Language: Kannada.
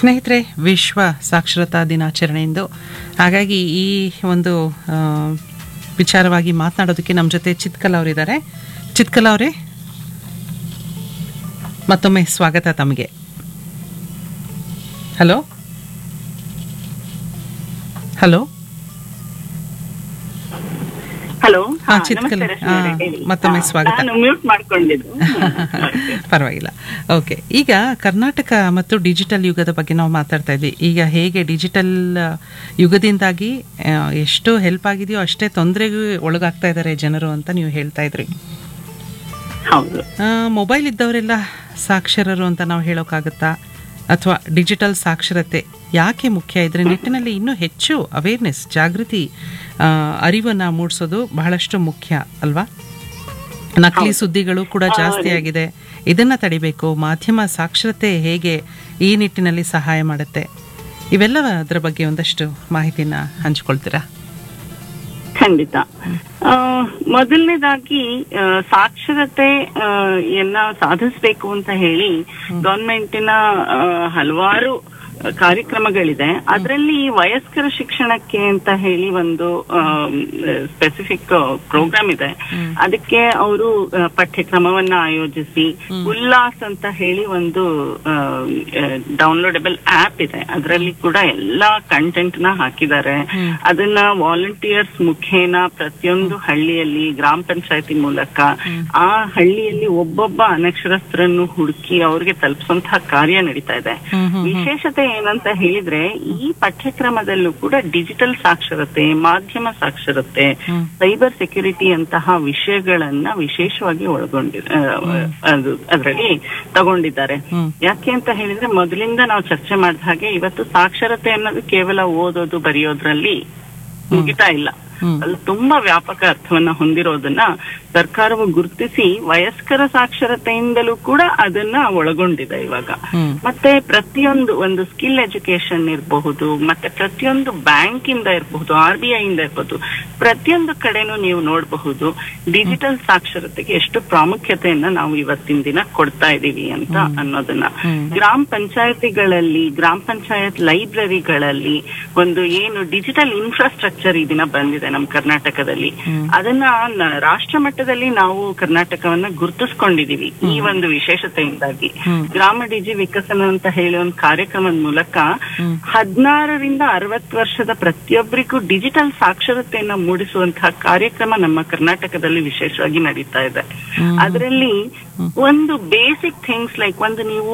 ಸ್ನೇಹಿತರೆ ವಿಶ್ವ ಸಾಕ್ಷರತಾ ದಿನಾಚರಣೆಯಿಂದ ಹಾಗಾಗಿ ಈ ಒಂದು ಆ, ವಿಚಾರವಾಗಿ ಮಾತನಾಡೋದಕ್ಕೆ ನಮ್ಮ ಜೊತೆ ಚಿತ್ಕಲ್ ಅವರಿದ್ದಾರೆ ಚಿತ್ಕಲ್ ಅವರೇ ಮತ್ತೊಮ್ಮೆ ಸ್ವಾಗತ ತಮಗೆ ಹಲೋ ಹಲೋ ಹಲೋ ಹಾ, ಚಿತ್ಕಲ್. ಹಾ, ಮತ್ತೊಮ್ಮೆ ಸ್ವಾಗತ. ನಾನು ಮ್ಯೂಟ್ ಮಾಡ್ಕೊಂಡಿದ್ದು ಪರವಾಗಿಲ್ಲ ಓಕೆ ಈಗ ಕರ್ನಾಟಕ ಮತ್ತು ಡಿಜಿಟಲ್ ಯುಗದ ಬಗ್ಗೆ ನಾವು ಮಾತಾಡ್ತಾ ಇದ್ವಿ ಈಗ ಹೇಗೆ ಡಿಜಿಟಲ್ ಯುಗದಿಂದಾಗಿ ಆ, ಎಷ್ಟು ಹೆಲ್ಪ್ ಆಗಿದೆಯೋ ಅಷ್ಟೇ ತೊಂದರೆಗೂ ಒಳಗಾಗ್ತಾ ಇದ್ದಾರೆ ಜನರು ಅಂತ ನೀವು ಹೇಳ್ತಾ ಇದ್ರಿ ಹೌದು ಮೊಬೈಲ್ ಇದ್ದವರೆಲ್ಲ ಸಾಕ್ಷರರು ಅಂತ ನಾವು ಹೇಳೋಕ್ಕಾಗತ್ತಾ ಅಥವಾ ಡಿಜಿಟಲ್ ಸಾಕ್ಷರತೆ ಯಾಕೆ ಮುಖ್ಯ ಇದ್ರ ನಿಟ್ಟಿನಲ್ಲಿ ಇನ್ನೂ ಹೆಚ್ಚು ಅವೇರ್ನೆಸ್ ಜಾಗೃತಿ ಆ, ಅರಿವನ್ನ ಮೂಡಿಸೋದು ಬಹಳಷ್ಟು ಮುಖ್ಯ ಅಲ್ವಾ ನಕಲಿ ಸುದ್ದಿಗಳು ಕೂಡ ಜಾಸ್ತಿ ಆಗಿದೆ ಇದನ್ನ ತಡಿಬೇಕು ಮಾಧ್ಯಮ ಸಾಕ್ಷರತೆ ಹೇಗೆ ಈ ನಿಟ್ಟಿನಲ್ಲಿ ಸಹಾಯ ಮಾಡುತ್ತೆ ಇವೆಲ್ಲ ಅದರ ಬಗ್ಗೆ ಒಂದಷ್ಟು ಮಾಹಿತಿನ ಹಂಚ್ಕೊಳ್ತೀರಾ ಖಂಡಿತ ಆ, ಮೊದಲನೇದಾಗಿ ಆ, ಸಾಕ್ಷರತೆ ಆ, ಯನ್ನ ಸಾಧಿಸಬೇಕು ಅಂತ ಹೇಳಿ ಗವರ್ಮೆಂಟಿನ ಆ, ಹಲವಾರು ಕಾರ್ಯಕ್ರಮಗಳಿದೆ ಅದರಲ್ಲಿ ವಯಸ್ಕರ ಶಿಕ್ಷಣಕ್ಕೆ ಅಂತ ಹೇಳಿ ಒಂದು ಸ್ಪೆಸಿಫಿಕ್ ಪ್ರೋಗ್ರಾಮ್ ಇದೆ ಅದಕ್ಕೆ ಅವರು ಪಠ್ಯಕ್ರಮವನ್ನ ಆಯೋಜಿಸಿ ಉಲ್ಲಾಸ್ ಅಂತ ಹೇಳಿ ಒಂದು ಡೌನ್ಲೋಡಬಲ್ ಆಪ್ ಇದೆ ಅದರಲ್ಲಿ ಕೂಡ ಎಲ್ಲಾ ಕಂಟೆಂಟ್ ನ ಹಾಕಿದ್ದಾರೆ ಅದನ್ನ ವಾಲಂಟಿಯರ್ಸ್ ಮುಖೇನ ಪ್ರತಿಯೊಂದು ಹಳ್ಳಿಯಲ್ಲಿ ಗ್ರಾಮ ಪಂಚಾಯತಿ ಮೂಲಕ ಆ ಹಳ್ಳಿಯಲ್ಲಿ ಒಬ್ಬೊಬ್ಬ ಅನಕ್ಷರಸ್ಥರನ್ನು ಹುಡುಕಿ ಅವ್ರಿಗೆ ತಲುಪಿಸುವಂತಹ ಕಾರ್ಯ ನಡೀತಾ ಇದೆ ವಿಶೇಷತೆ ಏನಂತ ಹೇಳಿದ್ರೆ ಈ ಪಠ್ಯಕ್ರಮದಲ್ಲೂ ಕೂಡ ಡಿಜಿಟಲ್ ಸಾಕ್ಷರತೆ ಮಾಧ್ಯಮ ಸಾಕ್ಷರತೆ ಸೈಬರ್ ಸೆಕ್ಯೂರಿಟಿ ಅಂತಹ ವಿಷಯಗಳನ್ನ ವಿಶೇಷವಾಗಿ ಒಳಗೊಂಡಿ ಆ, ಅದು ಅದರಲ್ಲಿ ತಗೊಂಡಿದ್ದಾರೆ ಯಾಕೆ ಅಂತ ಹೇಳಿದ್ರೆ ಮೊದಲಿಂದ ನಾವು ಚರ್ಚೆ ಮಾಡಿದ ಹಾಗೆ ಇವತ್ತು ಸಾಕ್ಷರತೆ ಅನ್ನೋದು ಕೇವಲ ಓದೋದು ಬರೆಯೋದ್ರಲ್ಲಿ ಮುಗಿತಾ ಇಲ್ಲ ಅದು ತುಂಬಾ ವ್ಯಾಪಕ ಅರ್ಥವನ್ನ ಹೊಂದಿರೋದನ್ನ ಸರ್ಕಾರವು ಗುರುತಿಸಿ ವಯಸ್ಕರ ಸಾಕ್ಷರತೆಯಿಂದಲೂ ಕೂಡ ಅದನ್ನ ಒಳಗೊಂಡಿದೆ ಇವಾಗ ಮತ್ತೆ ಪ್ರತಿಯೊಂದು ಒಂದು ಸ್ಕಿಲ್ ಎಜುಕೇಶನ್ ಇರಬಹುದು ಮತ್ತೆ ಪ್ರತಿಯೊಂದು ಬ್ಯಾಂಕ್ ಇಂದ ಇರಬಹುದು ಆರ್ ಬಿ ಐ ಇಂದ ಇರಬಹುದು ಪ್ರತಿಯೊಂದು ಕಡೆನೂ ನೀವು ನೋಡಬಹುದು ಡಿಜಿಟಲ್ ಸಾಕ್ಷರತೆಗೆ ಎಷ್ಟು ಪ್ರಾಮುಖ್ಯತೆಯನ್ನ ನಾವು ಇವತ್ತಿನ ದಿನ ಕೊಡ್ತಾ ಇದೀವಿ ಅಂತ ಅನ್ನೋದನ್ನ ಗ್ರಾಮ ಪಂಚಾಯತಿಗಳಲ್ಲಿ ಗ್ರಾಮ ಪಂಚಾಯತ್ ಲೈಬ್ರರಿಗಳಲ್ಲಿ ಒಂದು ಏನು ಡಿಜಿಟಲ್ ಇನ್ಫ್ರಾಸ್ಟ್ರಕ್ಚರ್ ಈ ದಿನ ಬಂದಿದೆ ನಮ್ಮ ಕರ್ನಾಟಕದಲ್ಲಿ ಅದನ್ನ ನ- ರಾಷ್ಟ್ರ ಮಟ್ಟದಲ್ಲಿ ನಾವು ಕರ್ನಾಟಕವನ್ನ ಗುರುತಿಸ್ಕೊಂಡಿದೀವಿ ಈ ಒಂದು ವಿಶೇಷತೆಯಿಂದಾಗಿ ಗ್ರಾಮ ಡಿಜಿ ವಿಕಸನ ಅಂತ ಹೇಳಿ ಒಂದು ಕಾರ್ಯಕ್ರಮದ ಮೂಲಕ ಹದಿನಾರರಿಂದ ಅರವತ್ತು ವರ್ಷದ ಪ್ರತಿಯೊಬ್ಬರಿಗೂ ಡಿಜಿಟಲ್ ಸಾಕ್ಷರತೆಯನ್ನ ಮೂಡಿಸುವಂತಹ ಕಾರ್ಯಕ್ರಮ ನಮ್ಮ ಕರ್ನಾಟಕದಲ್ಲಿ ವಿಶೇಷವಾಗಿ ನಡೀತಾ ಇದೆ ಅದರಲ್ಲಿ ಒಂದು ಬೇಸಿಕ್ ಥಿಂಗ್ಸ್ ಲೈಕ್ ಒಂದು ನೀವು